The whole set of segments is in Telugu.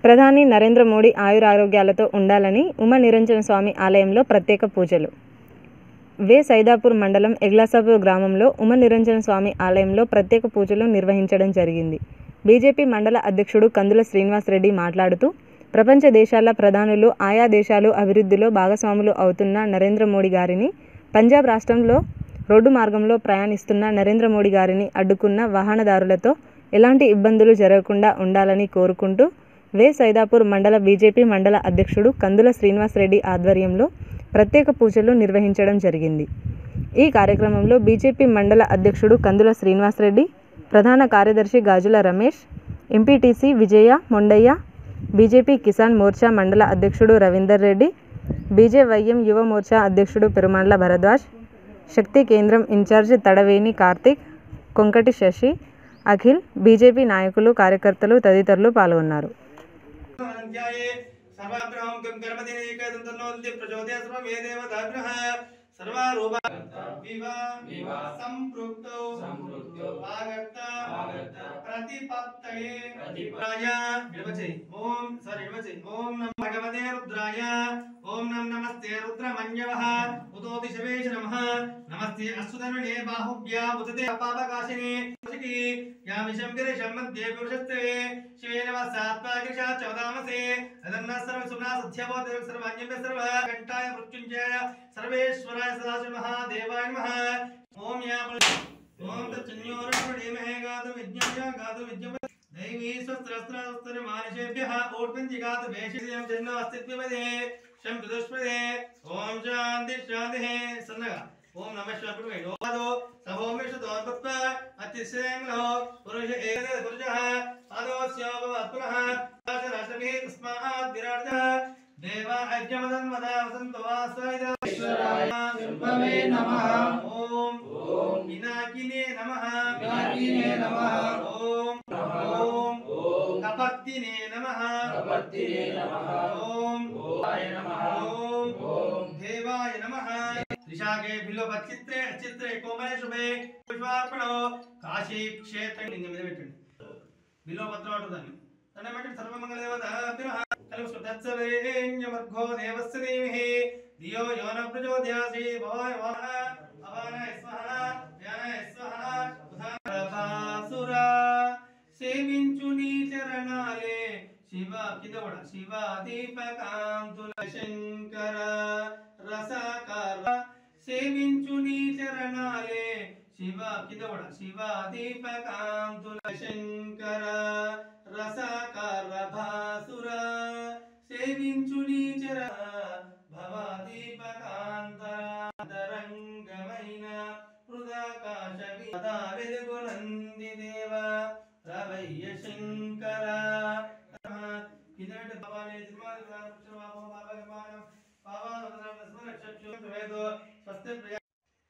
ప్రధాని నరేంద్ర మోడీ ఆయురారోగ్యాలతో ఉండాలని ఉమ నిరంజన స్వామి ఆలయంలో ప్రత్యేక పూజలు వే సైదాపూర్ మండలం ఎగ్లాసాపూర్ గ్రామంలో ఉమ నిరంజన స్వామి ఆలయంలో ప్రత్యేక పూజలు నిర్వహించడం జరిగింది బీజేపీ మండల అధ్యక్షుడు కందుల శ్రీనివాసరెడ్డి మాట్లాడుతూ ప్రపంచ దేశాల ప్రధానులు ఆయా దేశాలు అభివృద్ధిలో భాగస్వాములు అవుతున్న నరేంద్ర మోడీ గారిని పంజాబ్ రాష్ట్రంలో రోడ్డు మార్గంలో ప్రయాణిస్తున్న నరేంద్ర మోడీ గారిని అడ్డుకున్న వాహనదారులతో ఎలాంటి ఇబ్బందులు జరగకుండా ఉండాలని కోరుకుంటూ వే సైదాపూర్ మండల బీజేపీ మండల అధ్యక్షుడు కందుల శ్రీనివాసరెడ్డి ఆధ్వర్యంలో ప్రత్యేక పూజలు నిర్వహించడం జరిగింది ఈ కార్యక్రమంలో బీజేపీ మండల అధ్యక్షుడు కందుల శ్రీనివాసరెడ్డి ప్రధాన కార్యదర్శి గాజుల రమేష్ ఎంపీటీసీ విజయ మొండయ్య బీజేపీ కిసాన్ మోర్చా మండల అధ్యక్షుడు రవీందర్ రెడ్డి బీజేవైఎం యువ మోర్చా అధ్యక్షుడు పెరుమాండ్ల భరద్వాజ్ శక్తి కేంద్రం ఇన్ఛార్జ్ తడవేని కార్తిక్ కొంకటి శశి అఖిల్ బీజేపీ నాయకులు కార్యకర్తలు తదితరులు పాల్గొన్నారు अनन्त्याये सर्वाभ्रहं गं कर्मदिनेकदन्तनोऽन्ति प्रचोदया सर्वं ये देवताभ्यः सर्वारूपा विवा विवा सम्पृक्तौ सम्पृक्तौ आगता आगता प्रतिपत्तये प्रतिपत्तये रुद्राय विरवचे ॐ सॉरी विरवचे ॐ नमः भगवते रुद्राय ॐ नम नमस्ते रुद्रमन्यवः उतोति शवेश नमः नमस्ते अश्वतनुने बाहुभ्या उदते पापकाशिने शिखि यामिशं गिरिशं मध्ये पुरुषस्ते शिवे नमः सात्वागिरिशा चौदामसे अदन्ना सर्व सुना सध्यवो देव सर्वाण्यभ्य सर्व घण्टाय मृत्युञ्जय सर्वेश्वराय सदाशिव महादेवाय नमः ॐ या ओम तच्चन्योरण्यमहे गातु विज्ञाय गातु विज्ञम दैवी स्वस्त्रस्त्रस्त्र मानुषेभ्यः ऊर्ध्वञ्जिगातु भेषियं जन्म अस्तित्वपदे शं चतुष्पदे ओम शान्ति शान्तिः सन्नगा ओम नमः शिवाय पुरुषे नोदो सभोमिष दोर्पत्व अतिशयङ्लो पुरुष एक पुरुषः आदोस्यो भवत्पुनः राशराशभिः तस्मात् विराटः देवा ऐक्यमदन्मदा वसन्तो वास्वैदा शम्भवे नमः ओम ॐ पिनाकिने नमः पिनाकिने नमः ओम ओम ॐ कपत्तिने नमः कपर्दिने नमः ओम ओमाय नमः ओम ॐ देवाय नमः ऋषागे बिल्वपच्चित्रे अचित्रे कोमले शुभे पुष्पार्पणो काशी क्षेत्र लिंग మీద పెట్టండి బిల్వపత్రం అంటుందని దండం పెట్టి సర్వమంగళ దేవతాభ్యః కలుగు సుతత్సవేన్యమర్ఘో దేవస్య ధీమహి ధియో యో న ప్రచోదయాసి భవాయ వాహ అవానాయ స్వహ ధ్యానాయ స్వహ ఉదారభాసురా సేవించు నీ చరణాలే శివ కింద కూడా శివ దీపకాంతుల శంకర రసకర సేవించు నీ చరణాలే శివ కింద కూడా శివ దీపకాంతుల శంకర రసకర భాసుర సేవించు నీ చర భవ దీపకాంతరంగమైన హృదకాశ విదా వెలుగునంది దేవ రవయ్య శంకర కిందటి భవాని తిరుమల పాపం పాపగమానం పావానం స్మరక్షక్షు వేదో స్వస్తి ప్రియ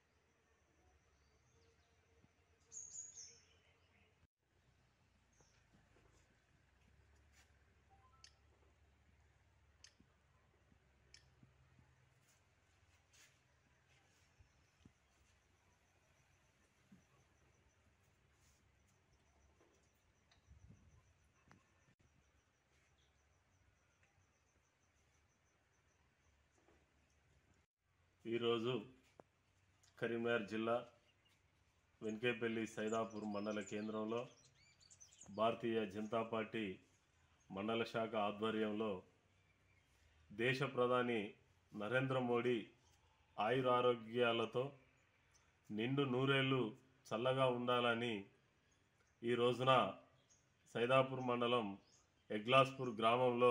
ఈరోజు కరీంనగర్ జిల్లా వెంకేపల్లి సైదాపూర్ మండల కేంద్రంలో భారతీయ జనతా పార్టీ మండల శాఖ ఆధ్వర్యంలో దేశ ప్రధాని నరేంద్ర మోడీ ఆయురారోగ్యాలతో నిండు నూరేళ్ళు చల్లగా ఉండాలని ఈ రోజున సైదాపూర్ మండలం ఎగ్లాస్పూర్ గ్రామంలో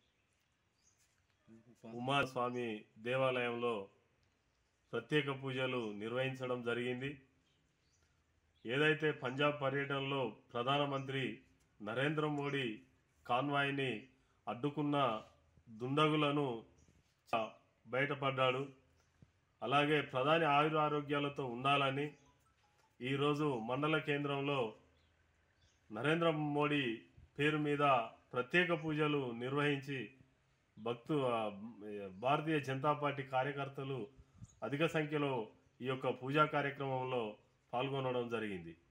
ఉమాస్వామి దేవాలయంలో ప్రత్యేక పూజలు నిర్వహించడం జరిగింది ఏదైతే పంజాబ్ పర్యటనలో ప్రధానమంత్రి నరేంద్ర మోడీ కాన్వాయ్ని అడ్డుకున్న దుండగులను చ- బయటపడ్డాడు అలాగే ప్రధాని ఆయుర ఆరోగ్యాలతో ఉండాలని ఈరోజు మండల కేంద్రంలో నరేంద్ర మోడీ పేరు మీద ప్రత్యేక పూజలు నిర్వహించి భక్తు ఆ, భారతీయ జనతా పార్టీ కార్యకర్తలు అధిక సంఖ్యలో ఈ యొక్క పూజా కార్యక్రమంలో పాల్గొనడం జరిగింది